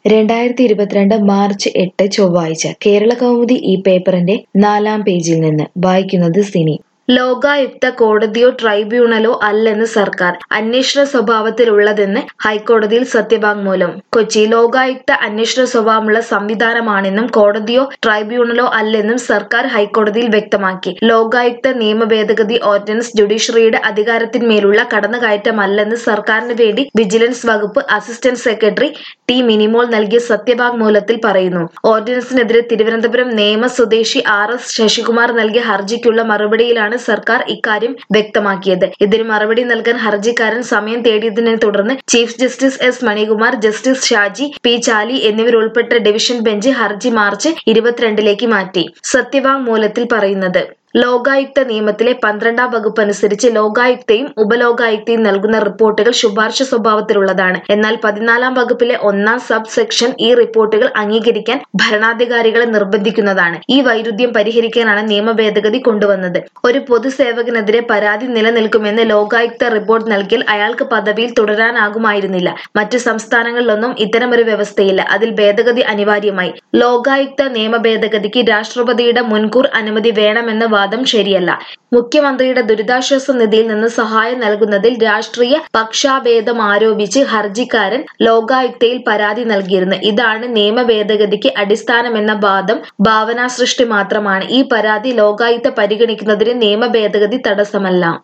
രണ്ടായിരത്തി ഇരുപത്തിരണ്ട് മാർച്ച് എട്ട് ചൊവ്വാഴ്ച കേരള കൗമുദി ഈ പേപ്പറിന്റെ നാലാം പേജിൽ നിന്ന് വായിക്കുന്നത് സിനി ലോകായുക്ത കോടതിയോ ട്രൈബ്യൂണലോ അല്ലെന്ന് സർക്കാർ അന്വേഷണ സ്വഭാവത്തിലുള്ളതെന്ന് ഹൈക്കോടതിയിൽ സത്യവാങ്മൂലം കൊച്ചി ലോകായുക്ത അന്വേഷണ സ്വഭാവമുള്ള സംവിധാനമാണെന്നും കോടതിയോ ട്രൈബ്യൂണലോ അല്ലെന്നും സർക്കാർ ഹൈക്കോടതിയിൽ വ്യക്തമാക്കി ലോകായുക്ത നിയമ ഭേദഗതി ഓർഡിനൻസ് ജുഡീഷ്യറിയുടെ അധികാരത്തിന്മേലുള്ള കടന്നുകയറ്റമല്ലെന്ന് സർക്കാരിന് വേണ്ടി വിജിലൻസ് വകുപ്പ് അസിസ്റ്റന്റ് സെക്രട്ടറി ടി മിനിമോൾ നൽകിയ സത്യവാങ്മൂലത്തിൽ പറയുന്നു ഓർഡിനൻസിനെതിരെ തിരുവനന്തപുരം നേമ സ്വദേശി ആർ എസ് ശശികുമാർ നൽകിയ ഹർജിക്കുള്ള മറുപടിയിലാണ് സർക്കാർ ഇക്കാര്യം വ്യക്തമാക്കിയത് ഇതിന് മറുപടി നൽകാൻ ഹർജിക്കാരൻ സമയം തേടിയതിനെ തുടർന്ന് chief justice S Manikumar justice Shaji P Chaly എന്നിവരുൾപ്പെട്ട ഡിവിഷൻ ബെഞ്ച് ഹർജി മാർച്ച് ഇരുപത്തിരണ്ടിലേക്ക് മാറ്റി സത്യവാങ്മൂലത്തിൽ പറയുന്നത് ലോകായുക്ത നിയമത്തിലെ പന്ത്രണ്ടാം വകുപ്പ് അനുസരിച്ച് ലോകായുക്തയും ഉപലോകായുക്തയും നൽകുന്ന റിപ്പോർട്ടുകൾ ശുപാർശ സ്വഭാവത്തിലുള്ളതാണ് എന്നാൽ പതിനാലാം വകുപ്പിലെ ഒന്നാം സബ് സെക്ഷൻ ഈ റിപ്പോർട്ടുകൾ അംഗീകരിക്കാൻ ഭരണാധികാരികളെ നിർബന്ധിക്കുന്നതാണ് ഈ വൈരുദ്ധ്യം പരിഹരിക്കാനാണ് നിയമ ഭേദഗതി കൊണ്ടുവന്നത് ഒരു പൊതുസേവകനെതിരെ പരാതി നിലനിൽക്കുമെന്ന് ലോകായുക്ത റിപ്പോർട്ട് നൽകിയാൽ അയാൾക്ക് പദവിയിൽ തുടരാനാകുമായിരുന്നില്ല മറ്റു സംസ്ഥാനങ്ങളിലൊന്നും ഇത്തരമൊരു വ്യവസ്ഥയില്ല അതിൽ ഭേദഗതി അനിവാര്യമായി ലോകായുക്ത നിയമ ഭേദഗതിക്ക് രാഷ്ട്രപതിയുടെ മുൻകൂർ അനുമതി വേണമെന്ന വാദം ശരിയല്ല മുഖ്യമന്ത്രിയുടെ ദുരിതാശ്വാസ നിധിയിൽ നിന്ന് സഹായം നൽകുന്നതിൽ രാഷ്ട്രീയ പക്ഷാഭേദം ആരോപിച്ച് ഹർജിക്കാരൻ ലോകായുക്തയിൽ പരാതി നൽകിയിരുന്നു ഇതാണ് നിയമ ഭേദഗതിക്ക് അടിസ്ഥാനമെന്ന വാദം ഭാവനാസൃഷ്ടി മാത്രമാണ് ഈ പരാതി ലോകായുക്ത പരിഗണിക്കുന്നതിന് നിയമ ഭേദഗതി തടസ്സമല്ല